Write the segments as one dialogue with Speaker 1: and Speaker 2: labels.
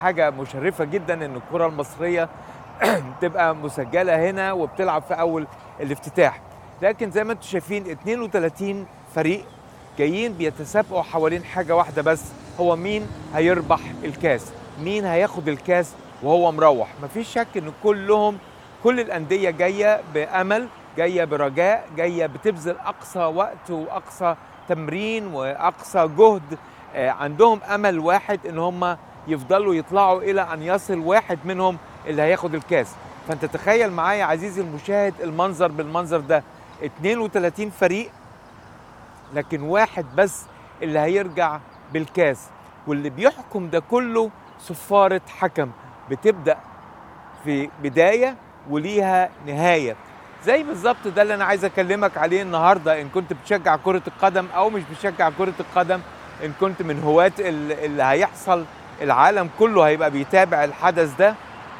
Speaker 1: حاجة مشرفة جدا ان الكرة المصرية تبقى مسجلة هنا وبتلعب في اول الافتتاح لكن زي ما انتم شايفين 32 فريق جايين بيتسابقوا حوالين حاجة واحدة بس هو مين هيربح الكاس مين هياخد الكاس وهو مروح مفيش شك ان كلهم كل الأندية جاية بأمل جاية برجاء جاية بتبذل أقصى وقت وأقصى تمرين وأقصى جهد آه، عندهم أمل واحد إن هم يفضلوا يطلعوا إلى أن يصل واحد منهم اللي هياخد الكاس فأنت تخيل معايا عزيزي المشاهد المنظر بالمنظر ده 32 فريق لكن واحد بس اللي هيرجع بالكاس واللي بيحكم ده كله صفارة حكم بتبدأ في بداية وليها نهاية زي بالظبط ده اللي أنا عايز أكلمك عليه النهاردة إن كنت بتشجع كرة القدم أو مش بتشجع كرة القدم إن كنت من هواة ال- اللي هيحصل العالم كله هيبقى بيتابع الحدث ده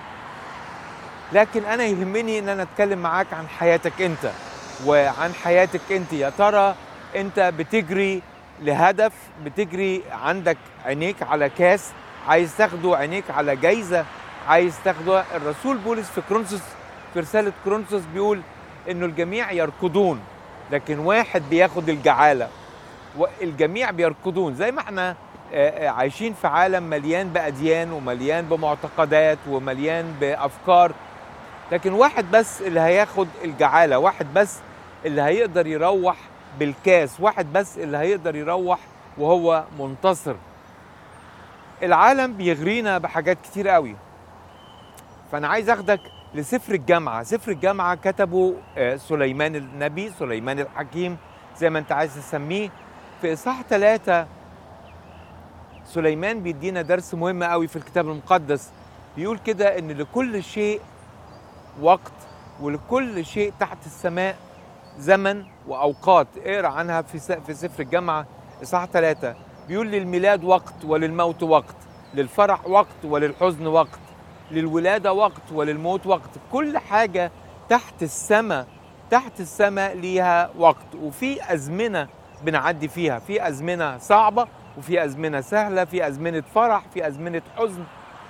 Speaker 1: لكن أنا يهمني إن أنا أتكلم معاك عن حياتك أنت وعن حياتك أنت يا ترى أنت بتجري لهدف بتجري عندك عينيك على كاس عايز تاخده عينيك على جايزة عايز تاخده الرسول بولس في كرونسوس في رسالة كرونسوس بيقول إنه الجميع يركضون لكن واحد بياخد الجعالة والجميع بيركضون زي ما احنا آه، آه، عايشين في عالم مليان بأديان ومليان بمعتقدات ومليان بأفكار لكن واحد بس اللي هياخد الجعالة واحد بس اللي هيقدر يروح بالكاس واحد بس اللي هيقدر يروح وهو منتصر العالم بيغرينا بحاجات كتير قوي فأنا عايز أخدك لسفر الجامعة سفر الجامعة كتبه آه، سليمان النبي سليمان الحكيم زي ما انت عايز تسميه في إصحاح ثلاثة سليمان بيدينا درس مهم قوي في الكتاب المقدس بيقول كده ان لكل شيء وقت ولكل شيء تحت السماء زمن واوقات اقرا عنها في س- في سفر الجامعه اصحاح ثلاثة بيقول للميلاد وقت وللموت وقت للفرح وقت وللحزن وقت للولاده وقت وللموت وقت كل حاجه تحت السماء تحت السماء ليها وقت وفي ازمنه بنعدي فيها في ازمنه صعبه وفي ازمنه سهله في ازمنه فرح في ازمنه حزن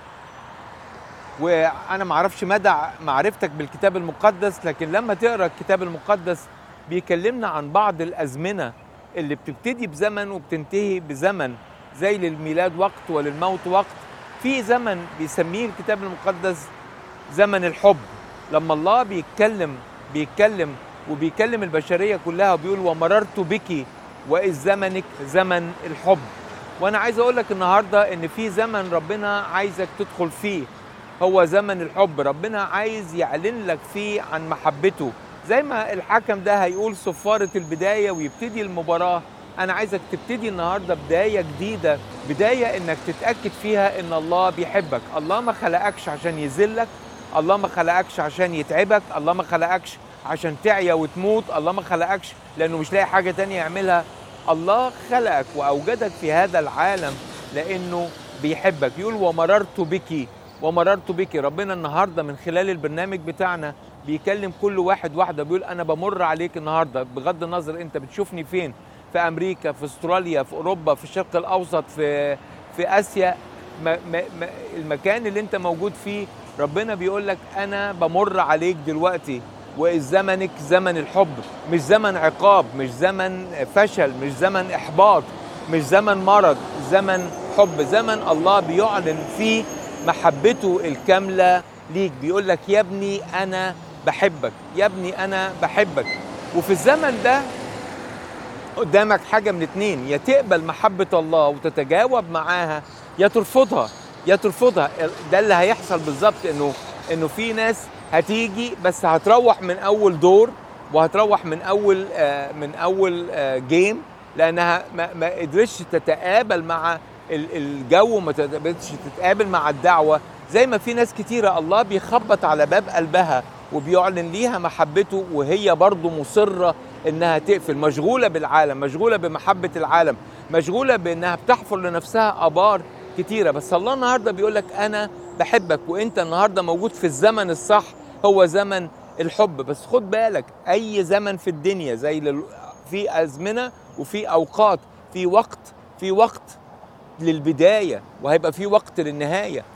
Speaker 1: وانا ما اعرفش مدى معرفتك بالكتاب المقدس لكن لما تقرا الكتاب المقدس بيكلمنا عن بعض الازمنه اللي بتبتدي بزمن وبتنتهي بزمن زي للميلاد وقت وللموت وقت في زمن بيسميه الكتاب المقدس زمن الحب لما الله بيتكلم بيتكلم وبيكلم البشريه كلها وبيقول ومررت بك واذ زمنك زمن الحب وانا عايز اقول لك النهارده ان في زمن ربنا عايزك تدخل فيه هو زمن الحب ربنا عايز يعلن لك فيه عن محبته زي ما الحكم ده هيقول صفارة البداية ويبتدي المباراة أنا عايزك تبتدي النهاردة بداية جديدة بداية إنك تتأكد فيها إن الله بيحبك الله ما خلقكش عشان يذلك الله ما خلقكش عشان يتعبك الله ما خلقكش عشان تعيا وتموت الله ما خلقكش لأنه مش لاقي حاجة تانية يعملها الله خلقك وأوجدك في هذا العالم لأنه بيحبك يقول ومررت بك ومررت بك ربنا النهارده من خلال البرنامج بتاعنا بيكلم كل واحد واحده بيقول انا بمر عليك النهارده بغض النظر انت بتشوفني فين في امريكا في استراليا في اوروبا في الشرق الاوسط في في اسيا ما ما ما المكان اللي انت موجود فيه ربنا بيقول لك انا بمر عليك دلوقتي واذ زمنك زمن الحب مش زمن عقاب مش زمن فشل مش زمن احباط مش زمن مرض زمن حب زمن الله بيعلن فيه محبته الكاملة ليك بيقول لك يا ابني أنا بحبك يا ابني أنا بحبك وفي الزمن ده قدامك حاجة من اتنين يا تقبل محبة الله وتتجاوب معاها يا ترفضها يا ترفضها ده اللي هيحصل بالظبط انه انه في ناس هتيجي بس هتروح من اول دور وهتروح من اول آه من اول آه جيم لانها ما, ما قدرتش تتقابل مع ال- الجو ما قدرتش تتقابل مع الدعوه زي ما في ناس كتيره الله بيخبط على باب قلبها وبيعلن ليها محبته وهي برضه مصره انها تقفل مشغوله بالعالم مشغوله بمحبه العالم مشغوله بانها بتحفر لنفسها ابار كتيره بس الله النهارده بيقول لك انا بحبك وانت النهارده موجود في الزمن الصح هو زمن الحب بس خد بالك اي زمن في الدنيا زي لل- في ازمنه وفي اوقات في وقت في وقت للبدايه وهيبقى في وقت للنهايه